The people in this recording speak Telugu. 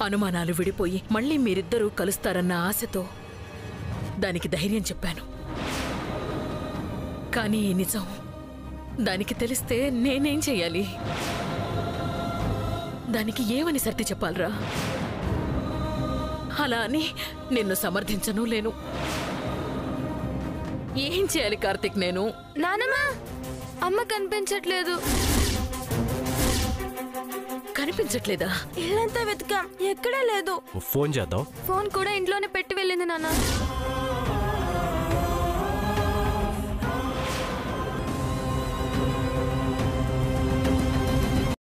అనుమానాలు విడిపోయి మళ్ళీ మీరిద్దరూ కలుస్తారన్న ఆశతో దానికి ధైర్యం చెప్పాను కానీ ఈ నిజం దానికి తెలిస్తే నేనేం చెయ్యాలి దానికి ఏమని సర్ది చెప్పాలరా అలా అని నిన్ను సమర్థించను లేను ఏం చేయాలి కార్తిక్ నేను నానమ్మ అమ్మ కనిపించట్లేదు కనిపించట్లేదా ఇల్లంతా వెతకాం ఎక్కడా లేదు ఫోన్ చేద్దాం ఫోన్ కూడా ఇంట్లోనే పెట్టి వెళ్ళింది నాన్న